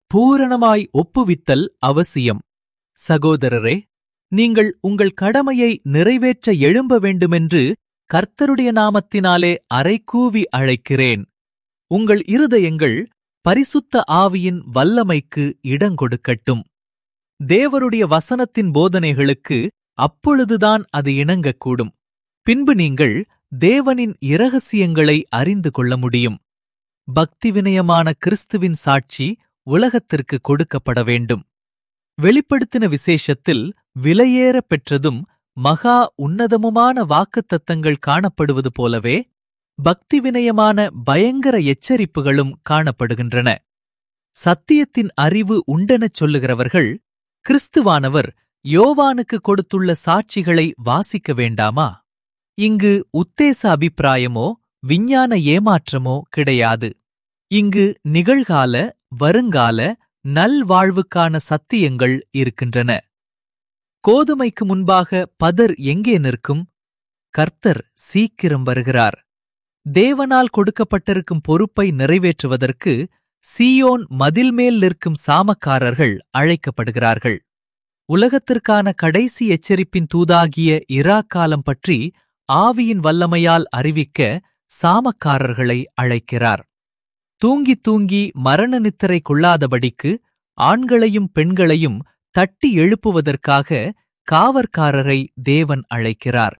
பூரணமாய் ஒப்புவித்தல் அவசியம் சகோதரரே நீங்கள் உங்கள் கடமையை நிறைவேற்ற எழும்ப வேண்டுமென்று கர்த்தருடைய நாமத்தினாலே அரைக்கூவி அழைக்கிறேன் உங்கள் இருதயங்கள் பரிசுத்த ஆவியின் வல்லமைக்கு இடங்கொடுக்கட்டும் தேவருடைய வசனத்தின் போதனைகளுக்கு அப்பொழுதுதான் அது இணங்கக்கூடும் பின்பு நீங்கள் தேவனின் இரகசியங்களை அறிந்து கொள்ள முடியும் பக்தி வினயமான கிறிஸ்துவின் சாட்சி உலகத்திற்கு கொடுக்கப்பட வேண்டும் வெளிப்படுத்தின விசேஷத்தில் விலையேற பெற்றதும் மகா உன்னதமுமான வாக்குத்தத்தங்கள் காணப்படுவது போலவே பக்தி வினயமான பயங்கர எச்சரிப்புகளும் காணப்படுகின்றன சத்தியத்தின் அறிவு உண்டெனச் சொல்லுகிறவர்கள் கிறிஸ்துவானவர் யோவானுக்கு கொடுத்துள்ள சாட்சிகளை வாசிக்க வேண்டாமா இங்கு உத்தேச அபிப்பிராயமோ விஞ்ஞான ஏமாற்றமோ கிடையாது இங்கு நிகழ்கால வருங்கால நல்வாழ்வுக்கான சத்தியங்கள் இருக்கின்றன கோதுமைக்கு முன்பாக பதர் எங்கே நிற்கும் கர்த்தர் சீக்கிரம் வருகிறார் தேவனால் கொடுக்கப்பட்டிருக்கும் பொறுப்பை நிறைவேற்றுவதற்கு சீயோன் மதில்மேல் நிற்கும் சாமக்காரர்கள் அழைக்கப்படுகிறார்கள் உலகத்திற்கான கடைசி எச்சரிப்பின் தூதாகிய இராக்காலம் பற்றி ஆவியின் வல்லமையால் அறிவிக்க சாமக்காரர்களை அழைக்கிறார் தூங்கி தூங்கி மரண நித்திரை கொள்ளாதபடிக்கு ஆண்களையும் பெண்களையும் தட்டி எழுப்புவதற்காக காவற்காரரை தேவன் அழைக்கிறார்